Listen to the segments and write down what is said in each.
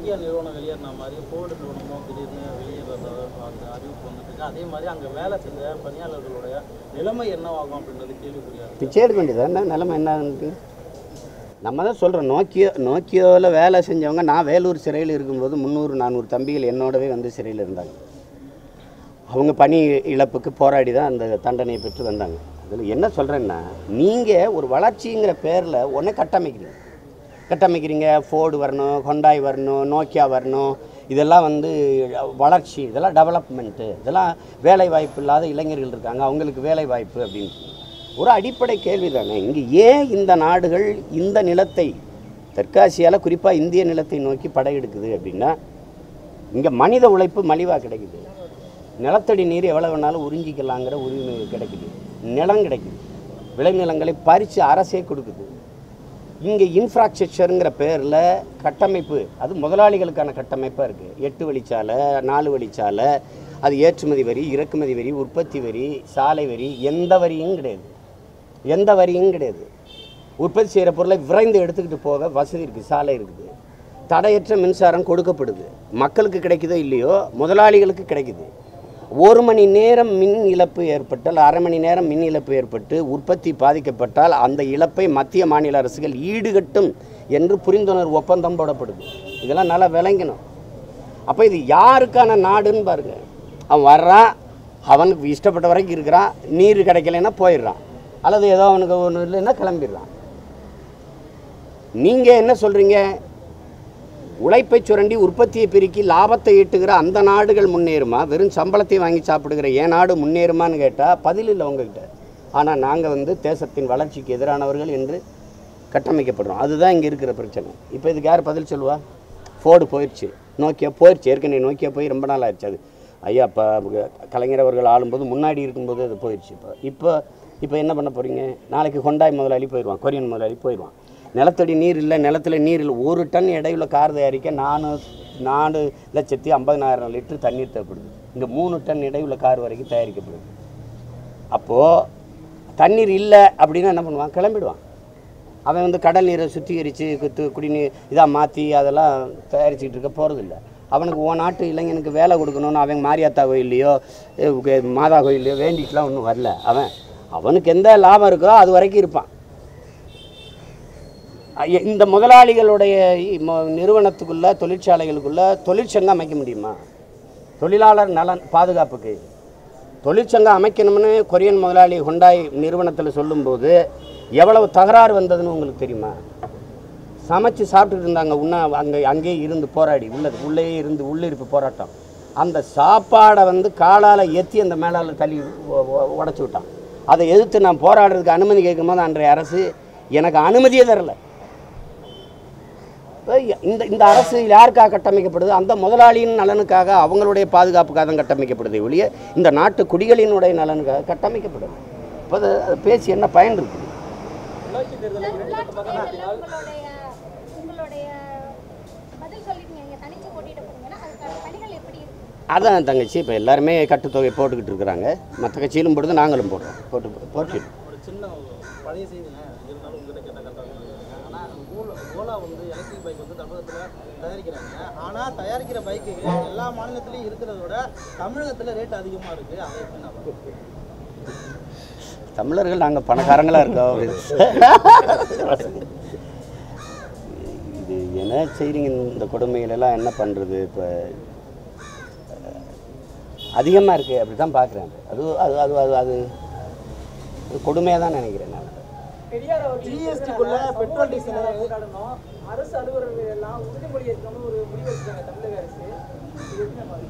Nokia நிறுவனம் வெளியேறின மாதிரி Ford நிறுவனமும் திடீர்னு வெளியேறத அந்த அறிவிப்பு வந்துட்டு இருக்கு அதே மாதிரி அங்கே வேலை செஞ்ச பணியாளர்களுடைய நிலைமை என்னவாகும் அப்படின்றது கேள்விக்குறியாது பிச்சை எடுக்க வேண்டியது என்ன நிலைமை என்ன ஆகுது? நம்ம தான் சொல்கிறோம் நோக்கியோ நோக்கியோவில் வேலை செஞ்சவங்க நான் வேலூர் சிறையில் இருக்கும்போது முந்நூறு நானூறு தம்பிகள் என்னோடவே வந்து சிறையில் இருந்தாங்க அவங்க பணி இழப்புக்கு போராடி தான் அந்த தண்டனையை பெற்று வந்தாங்க அதில் என்ன சொல்கிறேன்னா நீங்கள் ஒரு வளர்ச்சிங்கிற பேரில் ஒன்றே கட்டமைக்கிறீங்க கட்டமைக்கிறீங்க ஃபோர்டு வரணும் ஹொண்டாய் வரணும் நோக்கியா வரணும் இதெல்லாம் வந்து வளர்ச்சி இதெல்லாம் டெவலப்மெண்ட்டு இதெல்லாம் வேலை வாய்ப்பு இல்லாத இளைஞர்கள் இருக்காங்க அவங்களுக்கு வேலை வாய்ப்பு அப்படின்னு ஒரு அடிப்படை கேள்வி தானே இங்கே ஏன் இந்த நாடுகள் இந்த நிலத்தை தெற்காசியாவில் குறிப்பாக இந்திய நிலத்தை நோக்கி படையெடுக்குது அப்படின்னா இங்கே மனித உழைப்பு மலிவாக கிடைக்குது நிலத்தடி நீர் எவ்வளோ வேணாலும் உறிஞ்சிக்கலாங்கிற உரிமை கிடைக்குது நிலம் கிடைக்குது விளைநிலங்களை பறித்து அரசே கொடுக்குது இங்கே இன்ஃப்ராஸ்ட்ரக்சருங்கிற பேரில் கட்டமைப்பு அது முதலாளிகளுக்கான கட்டமைப்பாக இருக்குது எட்டு வழிச்சாலை நாலு வழிச்சாலை அது ஏற்றுமதி வரி இறக்குமதி வரி உற்பத்தி வரி சாலை வரி எந்த வரியும் கிடையாது எந்த வரியும் கிடையாது உற்பத்தி செய்கிற பொருளை விரைந்து எடுத்துக்கிட்டு போக வசதி இருக்குது சாலை இருக்குது தடையற்ற மின்சாரம் கொடுக்கப்படுது மக்களுக்கு கிடைக்குதோ இல்லையோ முதலாளிகளுக்கு கிடைக்குது ஒரு மணி நேரம் மின் இழப்பு ஏற்பட்டால் அரை மணி நேரம் மின் இழப்பு ஏற்பட்டு உற்பத்தி பாதிக்கப்பட்டால் அந்த இழப்பை மத்திய மாநில அரசுகள் ஈடுகட்டும் என்று புரிந்துணர்வு ஒப்பந்தம் போடப்படுது இதெல்லாம் நல்லா விளங்கணும் அப்போ இது யாருக்கான நாடுன்னு பாருங்க அவன் வர்றான் அவனுக்கு இஷ்டப்பட்ட வரைக்கும் இருக்கிறான் நீர் கிடைக்கலைன்னா போயிடுறான் அல்லது ஏதோ அவனுக்கு ஒன்று இல்லைன்னா கிளம்பிடுறான் நீங்கள் என்ன சொல்கிறீங்க உழைப்பை சுரண்டி உற்பத்தியை பெருக்கி லாபத்தை ஈட்டுகிற அந்த நாடுகள் முன்னேறுமா வெறும் சம்பளத்தை வாங்கி சாப்பிடுகிற என் நாடு முன்னேறுமான்னு கேட்டால் பதில் இல்லை உங்ககிட்ட ஆனால் நாங்கள் வந்து தேசத்தின் வளர்ச்சிக்கு எதிரானவர்கள் என்று கட்டமைக்கப்படுறோம் அதுதான் இங்கே இருக்கிற பிரச்சனை இப்போ இதுக்கு யார் பதில் சொல்லுவா ஃபோர்டு போயிடுச்சு நோக்கியா போயிடுச்சு ஏற்கனவே நோக்கியா போய் ரொம்ப நாள் ஆயிடுச்சு அது ஐயா இப்போ கலைஞர் அவர்கள் ஆளும்போது முன்னாடி இருக்கும்போது அது போயிடுச்சு இப்போ இப்போ இப்போ என்ன பண்ண போகிறீங்க நாளைக்கு ஹொண்டாய் முதலாளி போயிடுவான் கொரியன் முதலாளி போயிடுவான் நிலத்தடி நீர் இல்லை நிலத்தில் நீர் இல்லை ஒரு டன் எடையுள்ள கார் தயாரிக்க நானூ நாலு லட்சத்தி ஐம்பதனாயிரம் லிட்டர் தண்ணீர் தேவைப்படுது இங்கே மூணு டன் எடையுள்ள கார் வரைக்கும் தயாரிக்கப்படுது அப்போது தண்ணீர் இல்லை அப்படின்னா என்ன பண்ணுவான் கிளம்பிடுவான் அவன் வந்து கடல் நீரை சுத்திகரித்து குத்து குடிநீர் இதாக மாற்றி அதெல்லாம் தயாரிச்சுக்கிட்டு இருக்க போகிறதில்ல அவனுக்கு ஓ நாட்டு இளைஞனுக்கு வேலை கொடுக்கணும்னு அவன் மாரியாத்தா கோயில்லையோ அஹ் மாதா கோயில்லையோ வேண்டிட்டுலாம் ஒன்றும் வரல அவன் அவனுக்கு எந்த லாபம் இருக்கோ அது வரைக்கும் இருப்பான் ஐய- இந்த முதலாளிகளுடைய இ- மொ- நிறுவனத்துக்குள்ள தொழிற்சாலைகளுக்குள்ள தொழிற்சங்கம் அமைக்க முடியுமா தொழிலாளர் நலன் பாதுகாப்புக்கு தொழிற்சங்கம் அமைக்கணும்னு கொரியன் முதலாளி ஹுண்டாய் நிறுவனத்தில் சொல்லும்போது எவ்வளவு தகராறு வந்ததுன்னு உங்களுக்கு தெரியுமா சமைச்சு சாப்பிட்டுட்டு இருந்தாங்க உண்ணா அங்கே அங்கேயே இருந்து போராடி உள்ளது உள்ளேயே இருந்து உள்ளிருப்பு போராட்டம் அந்த சாப்பாடை வந்து காலால் எத்தி அந்த மேலால் தள்ளி உடச்சி விட்டான் அதை எதிர்த்து நான் போராடுறதுக்கு அனுமதி கேட்கும்போது அன்றைய அரசு எனக்கு அனுமதியே தரல இப்ப இந்த இந்த அரசு யாருக்காக கட்டமைக்கப்படுது அந்த முதலாளியின் நலனுக்காக அவங்களுடைய பாதுகாப்புக்காக தான் கட்டமைக்கப்படுது ஒழிய இந்த நாட்டு குடிகளினுடைய நலனுக்காக கட்டமைக்கப்படுது இப்போ அது அது பேசி என்ன பயன் இருக்குது உள்ளாட்சி தேர்தலை உள்ளாட்சி தேர்தல்ல உங்களுடைய உங்களுடைய பதில் சொல்லிட்டீங்க நீங்க தனிச்சு போட்டியிட போறீங்கன்னா அதுக்கான பணிகள் எப்படி இருக்கு அதான் தங்கச்சி இப்போ எல்லாருமே கட்டுத்தொகை போட்டுக்கிட்டு இருக்கிறாங்க மற்ற கட்சியிலும் போடுது நாங்களும் போடுறோம் போட்டு போட்டுட்டு ஒரு சின்ன பழைய செய்திங்க இருந்தாலும் உங்ககிட்ட கேட்டால் கரெக்டாக ஆனால் ஓலா ஓலா வந்து எலக்ட்ரிக் பைக் வந்து தமிழகத்தில் தயாரிக்கிறாங்க ஆனால் தயாரிக்கிற பைக்கு எல்லா மாநிலத்திலையும் இருக்கிறத விட தமிழகத்தில் ரேட் அதிகமாக இருக்குது அதை எப்படி நான் பார்க்கறது? தமிழர்கள் நாங்கள் பணக்காரங்களாக இருக்கோம் இது என்ன செய்றீங்க இந்த கொடுமைகள் எல்லாம் என்ன பண்ணுறது இப்போ அதிகமாக இருக்குது அப்படி தான் பார்க்குறேன் அது அது அது அது அது அது கொடுமையாக தான் நினைக்கிறேன் நான் பெரியார் அவர்கள் ஜிஎஸ்டிக்குள்ள பெட்ரோல் டீசல் கொண்டாடணும் அரசு அலுவலர்கள் எல்லாம் உறுதிமொழி ஏற்கனவே ஒரு முடிவு எடுத்தாங்க தமிழக அரசு இது எப்படி நம்ம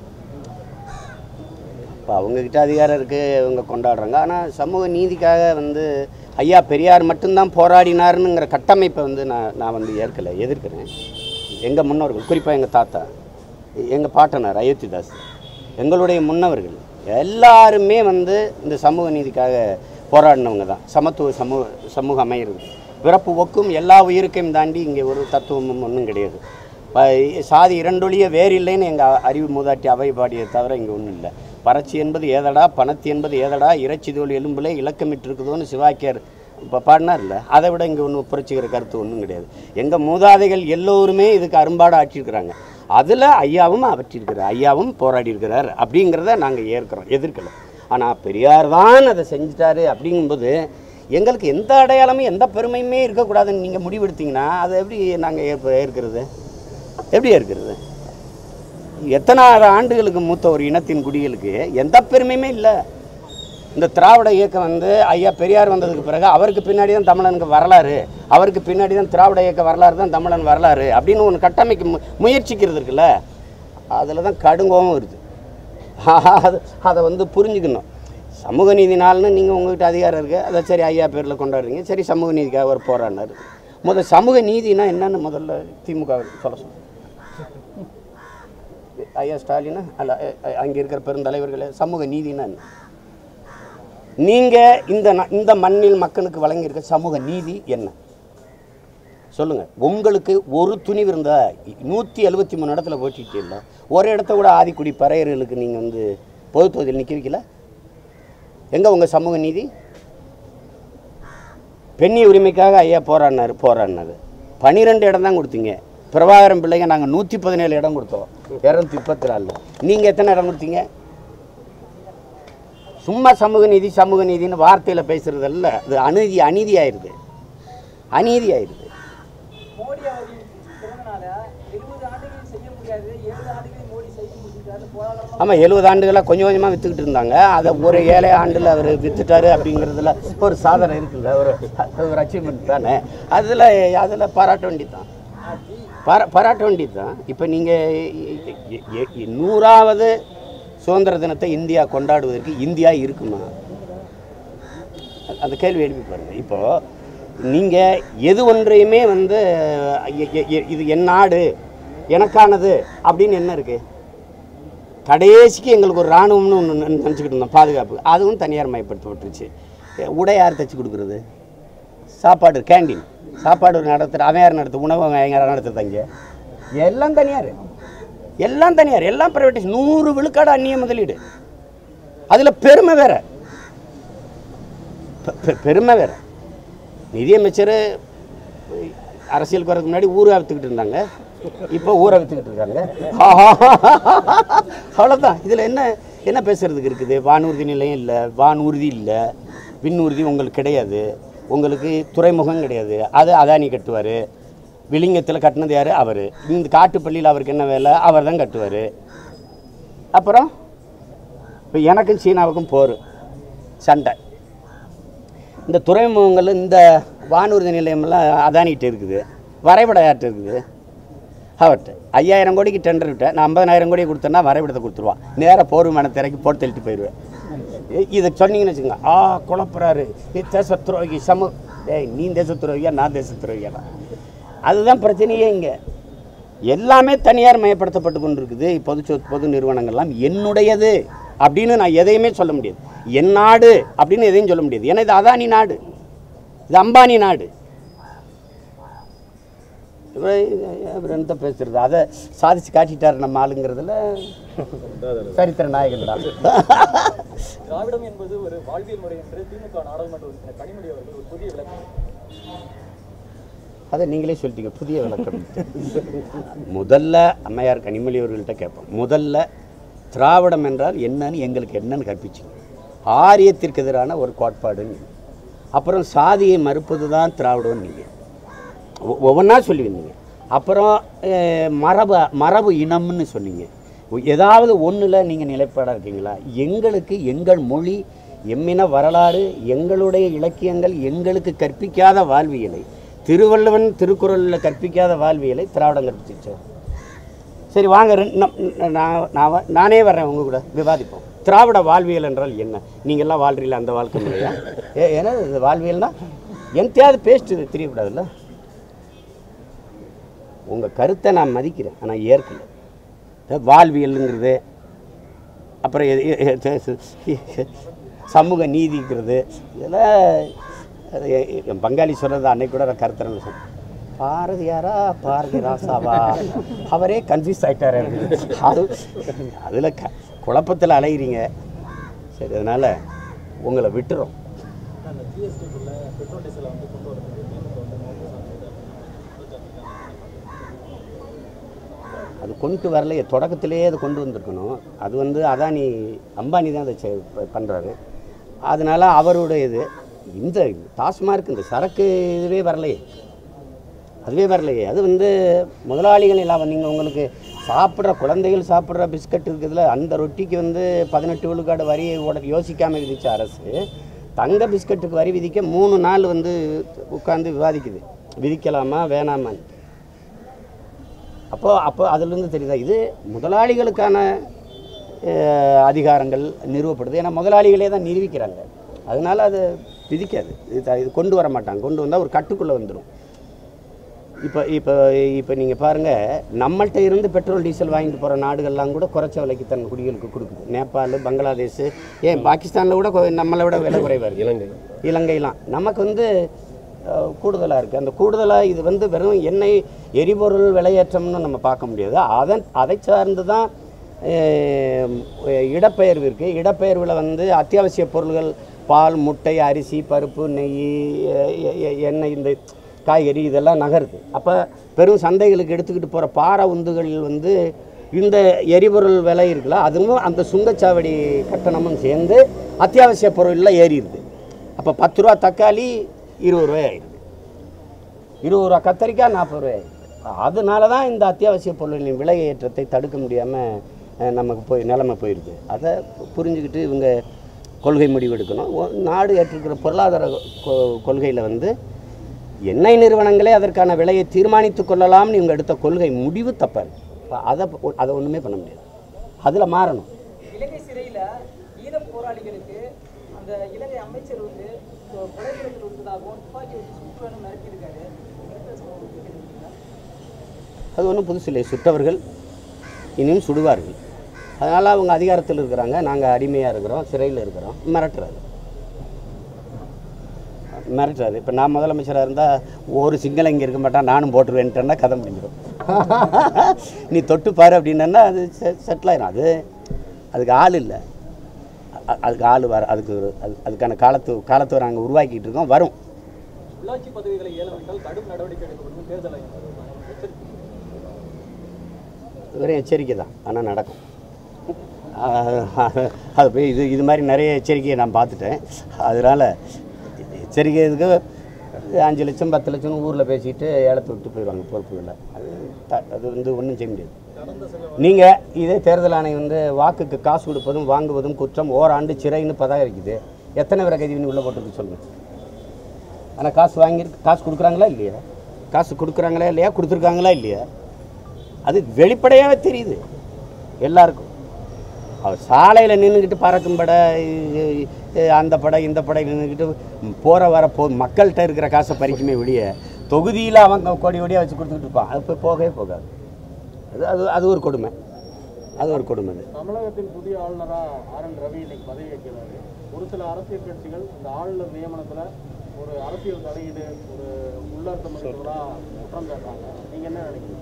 இப்போ அவங்கக்கிட்ட அதிகாரம் இருக்குது அவங்க கொண்டாடுறாங்க ஆனால் சமூக நீதிக்காக வந்து ஐயா பெரியார் மட்டும்தான் போராடினாருங்கிற கட்டமைப்பை வந்து நான் நான் வந்து ஏற்கலை எதிர்க்கிறேன் எங்கள் முன்னோர்கள் குறிப்பாக எங்கள் தாத்தா எங்கள் பாட்டனார் அயோத்திதாஸ் எங்களுடைய முன்னவர்கள் எல்லாருமே வந்து இந்த சமூக நீதிக்காக போராடினவங்க தான் சமத்துவ சமூக சமூகம் அமையிறது பிறப்பு ஒக்கும் எல்லா உயிருக்கையும் தாண்டி இங்கே ஒரு தத்துவமும் ஒன்றும் கிடையாது ப- சாதி இரண்டொழிய வேறு இல்லைன்னு எங்கள் அறிவு மூதாட்டி அவை பாடியதை தவிர இங்கே ஒன்றும் இல்லை பறச்சி என்பது ஏதடா பணத்தி என்பது ஏதடா இறைச்சி தோல் எலும்புலே இலக்கமிட்டு இருக்குதோன்னு சிவாக்கியர் இப்போ பாடினார்ல அதை விட இங்கே ஒன்றும் புரட்சிக்கிற கருத்து ஒன்றும் கிடையாது எங்கள் மூதாதைகள் எல்லோருமே இதுக்கு அரும்பாடு ஆற்றியிருக்கிறாங்க அதில் ஐயாவும் அவற்றிருக்கிறார் ஐயாவும் போராடி இருக்கிறார் அப்படிங்கிறத நாங்கள் ஏற்கிறோம் எதிர்க்கல ஆனால் பெரியார் தான் அதை செஞ்சிட்டாரு அப்படிங்கும்போது எங்களுக்கு எந்த அடையாளமும் எந்த பெருமையுமே இருக்கக்கூடாதுன்னு நீங்கள் முடிவெடுத்தீங்கன்னா அதை எப்படி நாங்கள் ஏற்ப ஏற்கிறது எப்படி ஏற்கிறது எத்தனாயிர ஆண்டுகளுக்கு மூத்த ஒரு இனத்தின் குடிகளுக்கு எந்த பெருமையுமே இல்லை இந்த திராவிட இயக்கம் வந்து ஐயா பெரியார் வந்ததுக்கு பிறகு அவருக்கு பின்னாடி தான் தமிழனுக்கு வரலாறு அவருக்கு பின்னாடி தான் திராவிட இயக்க வரலாறு தான் தமிழன் வரலாறு அப்படின்னு ஒன்று கட்டமைக்க மு முயற்சிக்கிறது இருக்குல்ல அதில் தான் கடுங்கோவும் வருது அது அதை வந்து புரிஞ்சுக்கணும் சமூக நீதி நாள்னு நீங்கள் உங்ககிட்ட அதிகாரம் இருக்குது அதை சரி ஐயா பேரில் கொண்டாடுறீங்க சரி சமூக நீதிக்காக ஒரு போராடினார் முதல் சமூக நீதினா என்னன்னு முதல்ல திமுக சொல்ல சொல்லுங்க ஐயா ஸ்டாலினா அல்ல அங்கே இருக்கிற பெருந்தலைவர்களே சமூக நீதினா என்ன நீங்கள் இந்த ந- இந்த மண்ணில் மக்களுக்கு வழங்கியிருக்க சமூக நீதி என்ன சொல்லுங்க உங்களுக்கு ஒரு துணிவு இருந்தா நூற்றி எழுபத்தி மூணு இடத்துல போட்டிட்டு இல்லை ஒரு இடத்த கூட ஆதிக்குடி பறையர்களுக்கு நீங்கள் வந்து பொது தொகுதியில் நிற்க வைக்கல எங்கே உங்கள் சமூக நீதி பெண்ணி உரிமைக்காக ஐயா போராடினார் போராடினார் பன்னிரெண்டு இடம் தான் கொடுத்தீங்க பிரபாகரன் பிள்ளைங்க நாங்கள் நூற்றி பதினேழு இடம் கொடுத்தோம் இரநூத்தி முப்பத்தி நாலில் நீங்கள் எத்தனை இடம் கொடுத்தீங்க சும்மா சமூக நீதி சமூக நீதின்னு வார்த்தையில் பேசுகிறதல்ல அது அநீதி அநீதி ஆயிடுது அநீதி ஆயிடுது மோடி அவர்களின் பிறந்த நாளை எழுபது ஆண்டுகளில் செய்ய முடியாது ஏழு ஆண்டுகளில் மோடி செய்து முடிச்சிட்டாரு போராட்டம் ஆமாம் எழுபது ஆண்டுகளாக கொஞ்சம் கொஞ்சமாக விற்றுக்கிட்டு இருந்தாங்க அதை ஒரு ஏழை ஆண்டில் அவர் விற்றுட்டாரு அப்படிங்கிறதுல ஒரு சாதனை இருக்குல்ல ஒரு ஒரு அச்சீவ்மெண்ட் தானே அதில் அதில் பாராட்ட வேண்டியது தான் பாரா பாராட்ட வேண்டியது தான் இப்போ நீங்கள் நூறாவது சுதந்திர தினத்தை இந்தியா கொண்டாடுவதற்கு இந்தியா இருக்குமா அந்த கேள்வி எழுப்பி பாருங்க இப்போ நீங்கள் எது ஒன்றையுமே வந்து எ- எ- எ- இது என் நாடு எனக்கானது அப்படின்னு என்ன இருக்குது கடைசிக்கு எங்களுக்கு ஒரு இராணுவம்னு ஒன்று நினச்சிக்கிட்டு இருந்தோம் பாதுகாப்பு அதுவும் தனியார் மயப்படுத்தப்பட்டுருச்சு எ, உடை யார் தைச்சி கொடுக்குறது சாப்பாடு கேண்டீன் சாப்பாடு ஒரு நடத்துகிற அவன் யார் நடத்து உணவு அவன் யார் நடத்துறதாங்க எல்லாம் தனியார் எல்லாம் தனியார் எல்லாம் ப்ரைவேட்டைஸ் நூறு விழுக்காடு அந்நிய முதலீடு அதில் பெருமை வேற பெ- பெ- பெருமை வேற நிதியமைச்சர் அரசியலுக்கு வரதுக்கு முன்னாடி ஊரை விற்றுக்கிட்டு இருந்தாங்க இப்போ ஊரை விற்றுக்கிட்டு இருக்காங்க அவ்வளோதான் இதில் என்ன என்ன பேசுறதுக்கு இருக்குது வானூர்தி நிலையம் இல்லை வானூர்தி இல்லை விண்ணூர்தி உங்களுக்கு கிடையாது உங்களுக்கு துறைமுகம் கிடையாது அது அதானி கட்டுவார் விளிங்கத்தில் கட்டினது யார் அவர் இந்த காட்டுப்பள்ளியில் அவருக்கு என்ன வேலை அவர் தான் கட்டுவார் அப்புறம் இப்போ எனக்கும் சீனாவுக்கும் போர் சண்டை இந்த துறைமுகங்கள் இந்த வானூர்தி நிலையமெல்லாம் அதானிகிட்ட இருக்குது வரைபடம் யார்கிட்ட இருக்குது அவர்கிட்ட ஐயாயிரம் கோடிக்கு டெண்டர் விட்டேன் நான் ஐம்பதனாயிரம் கோடி கொடுத்தேன்னா வரைபடத்தை கொடுத்துருவான் நேராக போர் விமான திரைக்கு போட்டு தள்ளிட்டு போயிடுவேன் இ- இதை சொன்னீங்கன்னு வச்சுக்கோங்க ஆ குழப்புறாரு நீ தேச துரோகி சமூக டேய் நீ தேச துரோகியா நான் தேச துரோகியா அதுதான் பிரச்சனையே இங்கே எல்லாமே தனியார் மயப்படுத்தப்பட்டு கொண்டிருக்குது பொது சொ பொது நிறுவனங்கள்லாம் என்னுடையது அப்படின்னு நான் எதையுமே சொல்ல முடியாது என் நாடு அப்படின்னு எதையும் சொல்ல முடியாது ஏன்னா இது அதானி நாடு இது அம்பானி நாடு இவர் இவர் என்ன பேசுறது அதை சாதிச்சு காட்டிட்டார் நம்ம ஆளுங்கிறதுல சரித்திர நாயகன் தான் திராவிடம் என்பது ஒரு வாழ்வியல் முறை என்று திமுக நாடாளுமன்ற உறுப்பினர் கனிமொழி அவர்கள் ஒரு புதிய விளக்கம் அதை நீங்களே சொல்லிட்டீங்க புதிய விளக்கம் முதல்ல அம்மையார் கனிமொழி அவர்கள்ட்ட கேட்போம் முதல்ல திராவிடம் என்றால் என்னன்னு எங்களுக்கு என்னன்னு கற்பிச்சிங்க ஆரியத்திற்கு எதிரான ஒரு கோட்பாடுன்னு அப்புறம் சாதியை மறுப்பது தான் திராவிடம் நீங்கள் ஒவ்வொன்றா சொல்லி வந்தீங்க அப்புறம் அஹ், மரபு மரபு இனம்னு சொன்னீங்க ஏதாவது ஒன்றில் நீங்கள் நிலைப்பாடாக இருக்கீங்களா எங்களுக்கு எங்கள் மொழி எம்மின வரலாறு எங்களுடைய இலக்கியங்கள் எங்களுக்கு கற்பிக்காத வாழ்வியலை திருவள்ளுவன் திருக்குறளில் கற்பிக்காத வாழ்வியலை திராவிடம் கற்பிச்சிச்சு சரி வாங்க ரெண்டு- நம்- நான் நான் வ- நானே வர்றேன் உங்க கூட விவாதிப்போம் திராவிட வாழ்வியல் என்றால் என்ன நீங்கள்லாம் வாழ்றீங்களா அந்த வாழ்க்கை முறையா ஏ ஏன்னா இது வாழ்வியல்னா என்கிட்டயாவது பேசிட்டு தெரியக்கூடாதுல்ல உங்கள் கருத்தை நான் மதிக்கிறேன் ஆனால் ஏற்கல இந்த வாழ்வியலுங்கிறது அப்புறம் எ- எ- எ- சமூக நீதிங்கிறது இதெல்லாம் அது எ- என் பங்காளி சொன்னது அன்னைக்கு கூட நான் கருத்துறேன்னு சொன்னேன் பாரதியாரா பாரதி ராசாவா அவரே கன்ஃபியூஸ் ஆகிட்டாரு அது அதில் க குழப்பத்தில் அலைகிறீங்க சரி அதனால் உங்களை விட்டுறோம் அந்த ஜிஎஸ்டிக்குள்ள பெட்ரோல் டீசலை வந்து கொண்டு வரதுக்கு திமுக வந்து மௌன சார்ந்தது அது கொண்டு வரலையே தொடக்கத்திலேயே அது கொண்டு வந்திருக்கணும் அது வந்து அதானி அம்பானி தான் அதை பண்ணுறாரு அதனால அவருடைய இது இந்த டாஸ்மார்க் இந்த சரக்கு இதுவே வரலையே அதுவே வரலையே அது வந்து முதலாளிகள் இல்லாமல் நீங்கள் உங்களுக்கு சாப்பிட்ற குழந்தைகள் சாப்பிட்ற பிஸ்கட் இருக்குதுல அந்த ரொட்டிக்கு வந்து பதினெட்டு விழுக்காடு வரி ஓட யோசிக்காமல் விதிச்ச அரசு தங்க பிஸ்கட்டுக்கு வரி விதிக்க மூணு நாள் வந்து உட்காந்து விவாதிக்குது விதிக்கலாமா வேணாமா அப்போ அப்போ அதுலேருந்து தெரியுதா இது முதலாளிகளுக்கான அஹ், அதிகாரங்கள் நிறுவப்படுது ஏன்னா முதலாளிகளே தான் நிரூபிக்கிறாங்க அதனால அது விதிக்காது இது த- இது கொண்டு வர மாட்டாங்க கொண்டு வந்தால் ஒரு கட்டுக்குள்ளே வந்துடும் இப்போ இப்போ இப்போ நீங்கள் பாருங்கள் நம்மள்ட்ட இருந்து பெட்ரோல் டீசல் வாங்கிட்டு போகிற நாடுகள்லாம் கூட குறைச்ச விலைக்கு தன் குடிகளுக்கு கொடுக்குது நேபாள் பங்களாதேஷ் ஏன் பாகிஸ்தானில் கூட கொ- நம்மளை விட விலை குறைவாக இருக்குது இலங்கை இலங்கைலாம் நமக்கு வந்து கூடுதலாக இருக்குது அந்த கூடுதலாக இது வந்து வெறும் எண்ணெய் எரிபொருள் விலையேற்றம்னு நம்ம பார்க்க முடியாது அதன் அதை சார்ந்து தான் அஹ், இடப்பெயர்வு இருக்குது இடப்பெயர்வில் வந்து அத்தியாவசிய பொருள்கள் பால் முட்டை அரிசி பருப்பு நெய் எ- எ- எ- எண்ணெய் இந்த காய்கறி இதெல்லாம் நகருது அப்போ பெரும் சந்தைகளுக்கு எடுத்துக்கிட்டு போகிற பார உந்துகளில் வந்து இந்த எரிபொருள் விலை இருக்குல்ல அதுவும் அந்த சுங்கச்சாவடி கட்டணமும் சேர்ந்து அத்தியாவசிய பொருளில் ஏறிடுது அப்போ பத்து ரூபா தக்காளி இருபது ரூபாய் ஆயிடுது இருபது ரூபா கத்தரிக்காய் நாற்பது ரூபாய் ஆயிடுது அதனால தான் இந்த அத்தியாவசிய பொருளின் விலை ஏற்றத்தை தடுக்க முடியாமல் நமக்கு போய் நிலைமை போயிடுது அதை புரிஞ்சுக்கிட்டு இவங்க கொள்கை முடிவு எடுக்கணும் ஒ- நாடு ஏற்றிருக்கிற பொருளாதார கொள்கையில் வந்து எண்ணெய் நிறுவனங்களே அதற்கான விலையை தீர்மானித்து கொள்ளலாம்னு இவங்க எடுத்த கொள்கை முடிவு தப்பாரு அப்ப அதை அதை ஒன்றுமே பண்ண முடியாது அதில் மாறணும் இலங்கை சிறையில ஈழ போராளிகளுக்கு அந்த இலங்கை அமைச்சர் வந்து கொ- கொலை மிரட்டல் விடுத்ததாகவும் துப்பாக்கி வச்சு சுட்டு வேணும் மிரட்டியிருக்காரு மிரட்டல் சம்பவம் பத்தி கேள்விப்பட்டீங்களா? அது ஒன்றும் புதுசு இல்லை சுட்டவர்கள் இனியும் சுடுவார்கள் அதனால் அவங்க அதிகாரத்தில் இருக்கிறாங்க நாங்கள் அடிமையாக இருக்கிறோம் சிறையில் இருக்கிறோம் மிரட்டுறாரு மிரட்டுறாரு இப்போ நான் முதலமைச்சராக இருந்தால் ஒரு சிங்களம் இங்கே இருக்க மாட்டான் நானும் போட்டுருவேன்ட்டேன்னா கதை முடிஞ்சிடும் நீ தொட்டு பாரு அப்படின்னா அது செட்டில் ஆயிடும் அது அதுக்கு ஆள் இல்லை அ- அதுக்கு ஆள் வர அதுக்கு ஒரு அது- அதுக்கான காலத்து காலத்தை நாங்கள் உருவாக்கிட்டு இருக்கோம் வரும் உள்ளாட்சி பதவிகளை ஏலமிட்டால் கடும் நடவடிக்கை எடுக்கப்படும் தேர்தல் ஆணையம் எச்சரிக்கை வெறும் எச்சரிக்கை தான் ஆனால் நடக்கும் ஆஹ் அது போய் இது இது மாதிரி நிறைய எச்சரிக்கையை நான் பார்த்துட்டேன் அதனால் எச்சரிக்கை இதுக்கு அஞ்சு லட்சம் பத்து லட்சம் ஊரில் பேசிட்டு ஏலத்தை விட்டு போயிடுவாங்க பொறுப்புகளில் அது த- அது வந்து ஒன்றும் செய்ய முடியாது நீங்கள் இதே தேர்தல் ஆணையம் வந்து வாக்குக்கு காசு கொடுப்பதும் வாங்குவதும் குற்றம் ஓராண்டு சிறைன்னு பதாகரிக்குது எத்தனை பேரை கைது பண்ணி உள்ளே போட்டுருக்கு சொல்லுங்கள் ஆனால் காசு வாங்கி காசு கொடுக்குறாங்களா இல்லையா காசு கொடுக்குறாங்களா இல்லையா கொடுத்துருக்காங்களா இல்லையா அது வெளிப்படையாகவே தெரியுது எல்லாருக்கும் அவர் சாலையில் நின்றுக்கிட்டு பறக்கும் படை இ- இ- அந்த படை இந்த படை நின்றுக்கிட்டு போகிற வர போ மக்கள்கிட்ட இருக்கிற காசை பறிக்குமே வெளிய தொகுதியில் அவங்க கொடி கொடியாக வச்சு கொடுத்துக்கிட்டு இருப்பான் அது போய் போகவே போகாது அது அது அது ஒரு கொடுமை அது ஒரு கொடுமை அது தமிழகத்தின் புதிய ஆளுநரா ஆர் என் ரவி இன்னைக்கு பதவி ஏற்கிறாரு ஒரு சில அரசியல் கட்சிகள் இந்த ஆளுநர் நியமனத்துல ஒரு அரசியல் தலையீடு ஒரு உள்ளார்த்த மனிதர்களா குற்றம் சாட்டுறாங்க நீங்க என்ன நினைக்கிறீங்க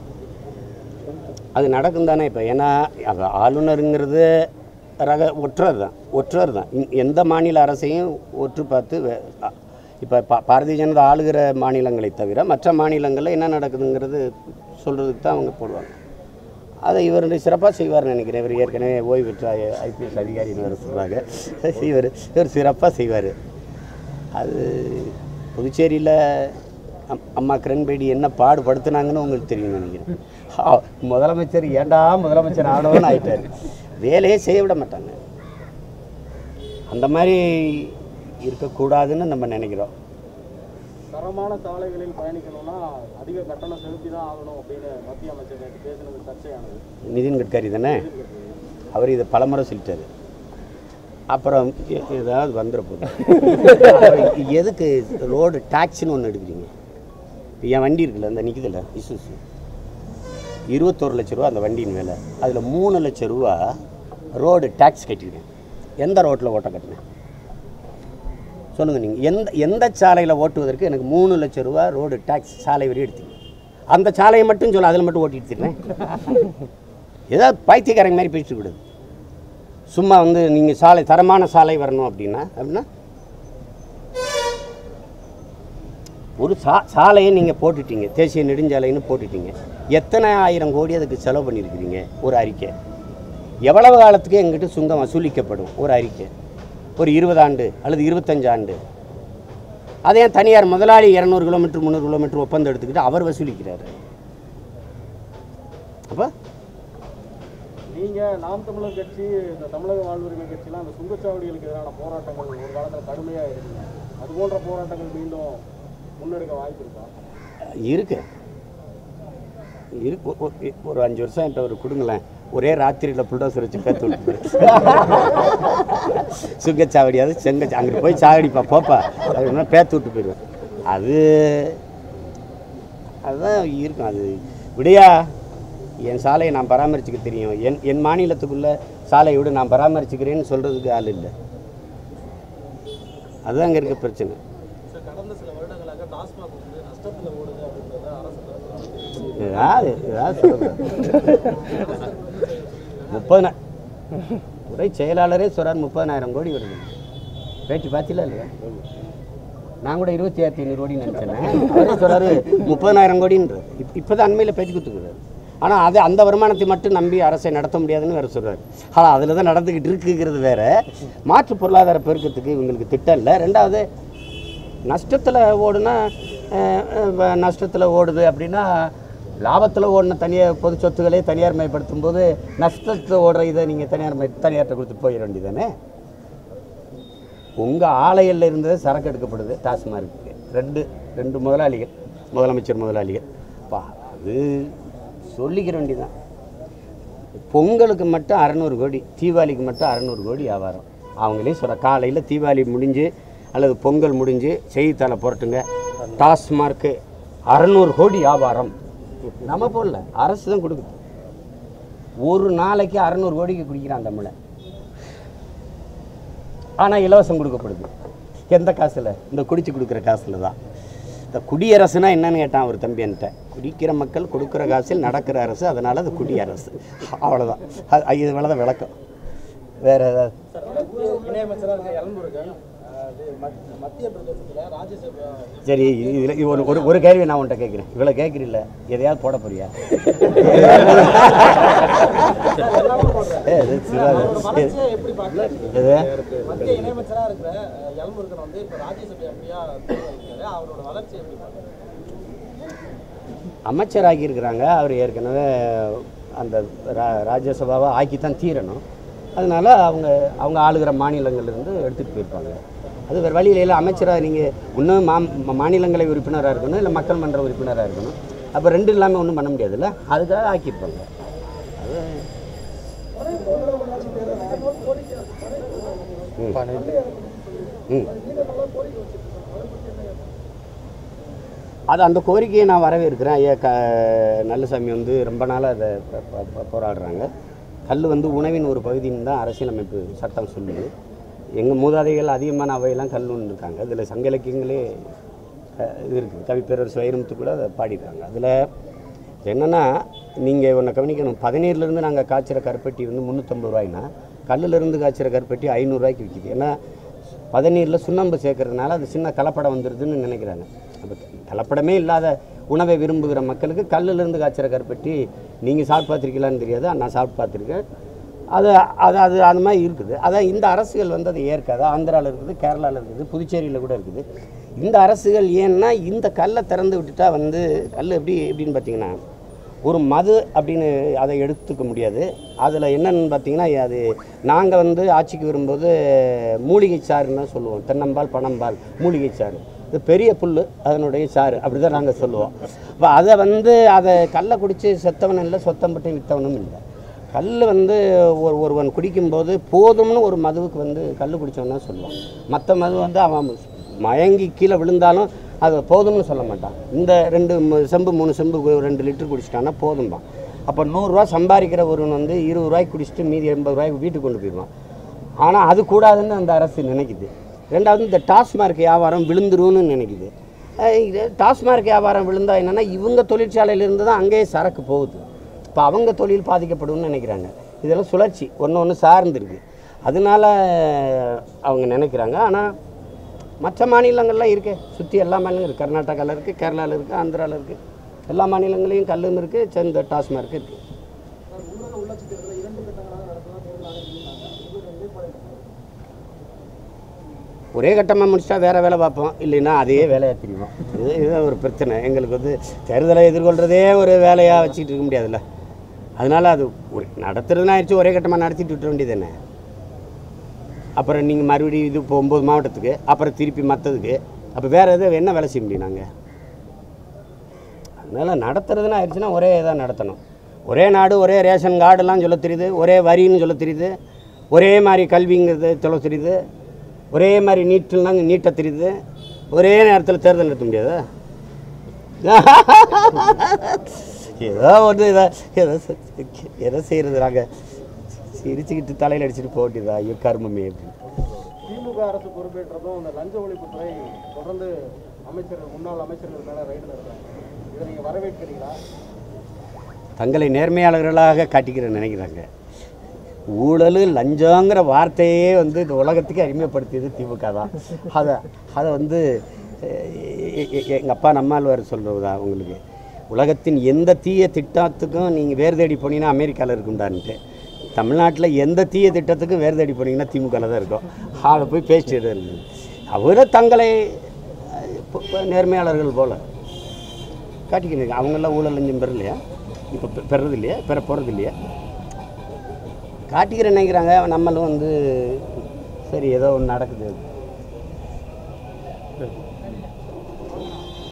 அது நடக்கும் தானே இப்போ ஏன்னா அது ஆளுநருங்கிறது ரக ஒற்றர் தான் ஒற்றர் தான் இந்- எந்த மாநில அரசையும் ஒற்று பார்த்து இப்போ பா பாரதிய ஜனதா ஆளுகிற மாநிலங்களை தவிர மற்ற மாநிலங்களில் என்ன நடக்குதுங்கிறது சொல்கிறதுக்கு தான் அவங்க போடுவாங்க அதை இவர் சிறப்பாக செய்வார்னு நினைக்கிறேன் இவர் ஏற்கனவே ஓய்வு பெற்ற ஐபிஎஸ் அதிகாரின்னு வேறு சொல்கிறாங்க இவர் இவர் சிறப்பாக செய்வார் அது புதுச்சேரியில் அம் அம்மா கிரண்பேடி என்ன பாடுபடுத்துனாங்கன்னு உங்களுக்கு தெரியும் நினைக்கிறேன் ஆ, முதலமைச்சர் ஏண்டா முதலமைச்சர் ஆனவன்னு ஆயிட்டார் வேலையே செய்ய விட மாட்டாங்க அந்த மாதிரி இருக்கக்கூடாதுன்னு நம்ம நினைக்கிறோம் தரமான சாலைகளில் பயணிக்கணும்னா அதிக கட்டணம் செலுத்தி தான் ஆகணும் அப்படின்னு மத்திய அமைச்சர் நேற்று பேசினது சர்ச்சையானது நிதின் கட்கரி தானே அவர் இதை பலமுறை சொல்லிட்டாரு அப்புறம் எ- ஏதாவது வந்துட போகுது அப்புறம் எதுக்கு ரோடு டாக்ஸ்னு ஒன்று எடுக்கிறீங்க இப்போ என் வண்டி இருக்குல்ல அந்த நிற்குதுல்ல இசுசு இருபத்தோரு லட்ச ரூபா அந்த வண்டியின் மேலே அதில் மூணு லட்ச ரூபா ரோடு டேக்ஸ் கட்டியிருக்கேன் எந்த ரோட்டில் ஓட்ட கட்டினேன் சொல்லுங்கள் நீங்கள் எந்த எந்த சாலையில் ஓட்டுவதற்கு எனக்கு மூணு லட்ச ரூபா ரோடு டேக்ஸ் சாலை வரி எடுத்தீங்க அந்த சாலையை மட்டும் சொல்ல அதில் மட்டும் ஓட்டிட்டு திரிறேன். ஏதாவது பைத்தியக்காரங்க மாதிரி பேசிட்டு கூடாது சும்மா வந்து நீங்கள் சாலை தரமான சாலை வரணும் அப்படின்னா அப்படின்னா ஒரு சா சாலையை நீங்கள் போட்டுட்டீங்க தேசிய நெடுஞ்சாலைன்னு போட்டுட்டீங்க எத்தனை ஆயிரம் கோடி அதுக்கு செலவு பண்ணியிருக்கிறீங்க ஒரு அறிக்கை எவ்வளவு காலத்துக்கு எங்கிட்ட சுங்கம் வசூலிக்கப்படும் ஒரு அறிக்கை ஒரு இருபது ஆண்டு அல்லது இருபத்தஞ்சு ஆண்டு அதே தனியார் முதலாளி இரநூறு கிலோமீட்டர் முந்நூறு கிலோமீட்டர் ஒப்பந்தம் எடுத்துக்கிட்டு அவர் வசூலிக்கிறாரு அப்போ நீங்க நாம் தமிழர் கட்சி இந்த தமிழக வாழ்வுரிமை கட்சிலாம் அந்த சுங்கச்சாவடிகளுக்கு எதிரான போராட்டங்கள் ஒரு காலத்தில் கடுமையா இருக்குங்க அது போன்ற போராட்டங்கள் மீண்டும் முன்னெடுக்க வாய்ப்பு இருக்கா இருக்கு இருக்கு ஒ- ஒ- ஒரு அஞ்சு வருஷம் என்கிட்ட ஒரு கொடுங்களேன் ஒரே ராத்திரியில் புல்டோசர் வச்சு பேத்து விட்டு சுங்கச்சாவடியாவது செங்க அங்கிட்டு போய் சாவடிப்பா போப்பா அப்படின்னா பேத்து விட்டு போயிடுவேன் அது அதுதான் இருக்கும் அது விடையா என் சாலையை நான் பராமரிச்சுக்க தெரியும் என் என் மாநிலத்துக்குள்ள சாலையை விட நான் பராமரிச்சுக்கிறேன்னு சொல்கிறதுக்கு ஆள் இல்லை அதுதான் அங்கே இருக்க பிரச்சனை சார் கடந்த சில வருடங்களாக டாஸ்மாக் வந்து நஷ்டத்துல ஓடுது அப்படின்றத அரசு தரப்பு ஏதாவது ஏதாவது சொல்லுங்க முப்பது துறை செயலாளரே சொல்றார் முப்பதனாயிரம் கோடி வருது பேட்டி பார்த்தீங்களா இல்லையா நான் கூட இருபத்தி ஆயிரத்தி ஐநூறு கோடி நினச்சேன் அவரே சொல்றாரு முப்பதனாயிரம் கோடின்ற இப் இப்போ தான் அண்மையில் பேட்டி கொடுத்துக்கிறாரு ஆனால் அது அந்த வருமானத்தை மட்டும் நம்பி அரசை நடத்த முடியாதுன்னு வேறு சொல்றாரு ஆனால் அதில் தான் நடந்துக்கிட்டு இருக்குங்கிறது வேற மாற்று பொருளாதார பெருக்கத்துக்கு இவங்களுக்கு திட்டம் இல்லை ரெண்டாவது நஷ்டத்தில் ஓடுனா நஷ்டத்தில் ஓடுது அப்படின்னா லாபத்தில் ஓடின தனியார் பொது சொத்துக்களே தனியார் மயப்படுத்தும் போது நஷ்டத்தில் ஓடுற இதை நீங்கள் தனியார் மய தனியார்கிட்ட கொடுத்து போயிட வேண்டியதானே உங்கள் ஆலையில் இருந்தது சரக்கு எடுக்கப்படுது டாஸ்மார்க்கு ரெண்டு ரெண்டு முதலாளிகள் முதலமைச்சர் முதலாளிகள் பா அது சொல்லிக்கிற வேண்டியதான் பொங்கலுக்கு மட்டும் அறநூறு கோடி தீபாவளிக்கு மட்டும் அறநூறு கோடி வியாபாரம் அவங்களே சொல்ல காலையில் தீபாவளி முடிஞ்சு அல்லது பொங்கல் முடிஞ்சு செய்தித்தாளை புரட்டுங்க டாஸ்மார்க்கு அறநூறு கோடி வியாபாரம் நம்ம போடல அரசு தான் கொடுக்குது ஒரு நாளைக்கு அறநூறு கோடிக்கு குடிக்கிறான் தமிழை ஆனால் இலவசம் கொடுக்கப்படுது எந்த காசில் இந்த குடிச்சு கொடுக்குற காசில் தான் இந்த குடியரசுனா என்னன்னு கேட்டான் ஒரு தம்பி என்கிட்ட குடிக்கிற மக்கள் கொடுக்குற காசில் நடக்கிற அரசு அதனால் அது குடியரசு அவ்வளோதான் அது இது மேலே தான் விளக்கம் வேறு ஏதாவது இணையமைச்சராக இருக்க இளம்பூருக்கு அது மத்- மத்திய பிரதேசத்தில் ராஜ்யசபா சரி இதில் ஒரு ஒரு ஒரு கேள்வி நான் உன்கிட்ட கேட்குறேன் இவ்வளோ கேட்குறீல்ல எதையாவது போட போறியா ஏ, இது சிறாது. வளர்ச்சியை எப்படி பார்க்குறீங்க எது? மத்திய இணையமைச்சராக இருக்கிற எல்முருகன் வந்து இப்போ ராஜ்யசபா எம்பியா தேர்ந்தெடுக்கிறாரு அவரோட வளர்ச்சி எப்படி பார்க்குறீங்க அமைச்சராகி இருக்கிறாங்க அவர் ஏற்கனவே அந்த ரா- ராஜ்யசபாவை ஆக்கித்தான் தீரணும் அதனால அவங்க அவங்க ஆளுகிற மாநிலங்கள்லேருந்து எடுத்துகிட்டு போயிருப்பாங்க அது வேறு வழியில் இல்லை அமைச்சராக நீங்கள் இன்னும் மா ம- மாநிலங்களவை உறுப்பினராக இருக்கணும் இல்லை மக்கள் மன்ற உறுப்பினராக இருக்கணும் அப்போ ரெண்டு இல்லாமல் ஒன்றும் பண்ண முடியாதுல்ல அதுக்காக ஆக்கியிருப்பாங்க அது ம். ம் அது அந்த கோரிக்கையை நான் வரவேற்கிறேன் ஐயா க நல்லசாமி வந்து ரொம்ப நாளாக அதை ப- ப- ப- போராடுறாங்க கல் வந்து உணவின் ஒரு பகுதின்னு தான் அரசியலமைப்பு சட்டம் சொல்லுது எங்கள் மூதாதைகள் அதிகமான அவையெல்லாம் கல்லுன்னு இருக்காங்க இதில் சங்க இலக்கியங்களே அஹ், இது இருக்குது கவிப்பேரரசு வைரமுத்து கூட அதை பாடியிருக்காங்க அதில் என்னென்னா நீங்கள் ஒன்றை கவனிக்கணும் பதினேழுலேருந்து நாங்கள் காய்ச்சிற கருப்பட்டி வந்து முந்நூற்றம்பது ரூபாய்னா கல்லுலேருந்து காய்ச்சிற கருப்பட்டி ஐநூறுரூவாய்க்கு விற்கிது ஏன்னா பதநீரில் சுண்ணாம்பு சேர்க்கறதுனால அது சின்ன கலப்படம் வந்துடுதுன்னு நினைக்கிறாங்க அப்போ கலப்படமே இல்லாத உணவை விரும்புகிற மக்களுக்கு கல்லுலேருந்து காய்ச்சிற கருப்பட்டி நீங்கள் சாப்பிட்டு பார்த்துருக்கீங்களான்னு தெரியாது நான் சாப்பிட்டு பார்த்துருக்கேன் அது அது அது அந்த மாதிரி இருக்குது அதான் இந்த அரசுகள் வந்து அதை ஏற்காது ஆந்திராவில் இருக்குது கேரளாவில் இருக்குது புதுச்சேரியில் கூட இருக்குது இந்த அரசுகள் ஏன்னா இந்த கல்லை திறந்து விட்டுட்டா வந்து கல் எப்படி எப்படின்னு பார்த்தீங்கன்னா ஒரு மது அப்படின்னு அதை எடுத்துக்க முடியாது அதில் என்னன்னு பார்த்தீங்கன்னா அது நாங்கள் வந்து ஆட்சிக்கு வரும்போது மூலிகை சாறுன்னு தான் சொல்லுவோம் தென்னம்பால் பனம்பால் மூலிகை சாறு இது பெரிய புல் அதனுடைய சாறு அப்படி தான் நாங்கள் சொல்லுவோம் அப்போ அதை வந்து அதை கல்லை குடித்து செத்தவனும் இல்லை சொத்தம்பட்டையும் விற்றவனும் இல்லை கல் வந்து ஒரு ஒருவன் குடிக்கும்போது போதும்னு ஒரு மதுவுக்கு வந்து கல் குடித்தவன் தான் சொல்லுவான் மற்ற மது வந்து அவன் மயங்கி கீழே விழுந்தாலும் அது போதும்னு சொல்ல மாட்டான் இந்த ரெண்டு மு- செம்பு மூணு செம்பு கு- ரெண்டு லிட்டர் குடிச்சிட்டான்னா போதும்பான் அப்போ நூறுரூவா சம்பாதிக்கிற ஒருவன் வந்து இருபது ரூபாய்க்கு குடிச்சிட்டு மீதி எண்பது ரூபாய்க்கு வீட்டுக்கு கொண்டு போயிடுவான் ஆனால் அது கூடாதுன்னு அந்த அரசு நினைக்குது ரெண்டாவது இந்த டாஸ்மார்க் வியாபாரம் விழுந்துரும்னு நினைக்குது அஹ் இது டாஸ்மார்க் வியாபாரம் விழுந்தா என்னென்னா இவங்க தொழிற்சாலையிலேருந்து தான் அங்கேயே சரக்கு போகுது இப்போ அவங்க தொழில் பாதிக்கப்படும்னு நினைக்கிறாங்க இதெல்லாம் சுழற்சி ஒன்று ஒன்று சார்ந்து இருக்கு அதனால அவங்க நினைக்கிறாங்க ஆனால் மற்ற மாநிலங்கள்லாம் இருக்கே சுற்றி எல்லா மாநிலங்களும் இருக்குது கர்நாடகாவில் இருக்குது கேரளாவில் இருக்குது ஆந்திராவில் இருக்குது எல்லா மாநிலங்களையும் கல்லும் இருக்குது சேர்ந்த டாஸ்மார்க் இருக்குது ஊரக உள்ளாட்சி தேர்தலில் இரண்டு கட்டங்களாக நடத்தலாம் தேர்தல் ஆணையம் உங்களுடைய நிலைப்பாடு என்ன? ஒரே கட்டமாக முடிச்சிட்டா வேறு வேலை பார்ப்போம் இல்லைன்னா அதே வேலையாக தெரியும் இது இதுதான் ஒரு பிரச்சனை எங்களுக்கு வந்து தேர்தலை எதிர்கொள்கிறதே ஒரு வேலையாக வச்சுக்கிட்டு இருக்க முடியாதுல்ல அதனால் அது ஒரு நடத்துறதுனா ஆயிடுச்சு ஒரே கட்டமாக நடத்திட்டு விட்டுற வேண்டியது அப்புறம் நீங்கள் மறுபடியும் இது இப்போ ஒம்பது மாவட்டத்துக்கு அப்புறம் திருப்பி மற்றதுக்கு அப்போ வேறு எதுவும் என்ன வேலை செய்ய முடியும் நாங்கள் அதனால் நடத்துறதுன்னு ஆயிடுச்சுன்னா ஒரே இதாக நடத்தணும் ஒரே நாடு ஒரே ரேஷன் கார்டெல்லாம் சொல்ல தெரியுது ஒரே வரின்னு சொல்ல தெரியுது ஒரே மாதிரி கல்விங்கிறது சொல்ல தெரியுது ஒரே மாதிரி நீட்டுலாம் நீட்ட தெரியுது ஒரே நேரத்தில் தேர்தல் நடத்த முடியாதா ஏதோ ஒன்று இதை ஏதோ செ- எதை செய்கிறது நாங்கள் சிரிச்சுக்கிட்டு தலையில் அடிச்சுட்டு போட்டிதா ஐயோ கர்மமே அப்படின்னு திமுக அரசு பொறுப்பேற்றதும் இந்த லஞ்ச ஒழிப்புத்துறை தொடர்ந்து அமைச்சர்கள் முன்னாள் அமைச்சர்கள் மேலே ரைடு நடத்துறாங்க இதை நீங்கள் வரவேற்கிறீங்களா தங்களை நேர்மையாளர்களாக காட்டிக்கிற நினைக்கிறாங்க ஊழல் லஞ்சங்கிற வார்த்தையே வந்து இந்த உலகத்துக்கு அடிமைப்படுத்தியது திமுக தான் அதை அதை வந்து எங்கள் அப்பா நம்மாழ்வார் சொல்கிறது தான் உங்களுக்கு உலகத்தின் எந்த தீய திட்டத்துக்கும் நீங்கள் வேறு தேடி போனீங்கன்னா அமெரிக்காவில் இருக்குண்டான்ட்டு தமிழ்நாட்டில் எந்த தீய திட்டத்துக்கும் வேறு தேடி போனீங்கன்னா திமுகவில் தான் இருக்கும் அதை போய் பேசிட்டு இருக்குது அவரை தங்களை அஹ், இப்ப- இப்ப நேர்மையாளர்கள் போல காட்டிக்கணும் அவங்கெல்லாம் ஊழல் லஞ்சம் பெறலையா இப்போ பெ- பெறது இல்லையா பெற போகிறது இல்லையா காட்டிக்கிற நினைக்கிறாங்க நம்மளும் வந்து சரி ஏதோ ஒன்று நடக்குது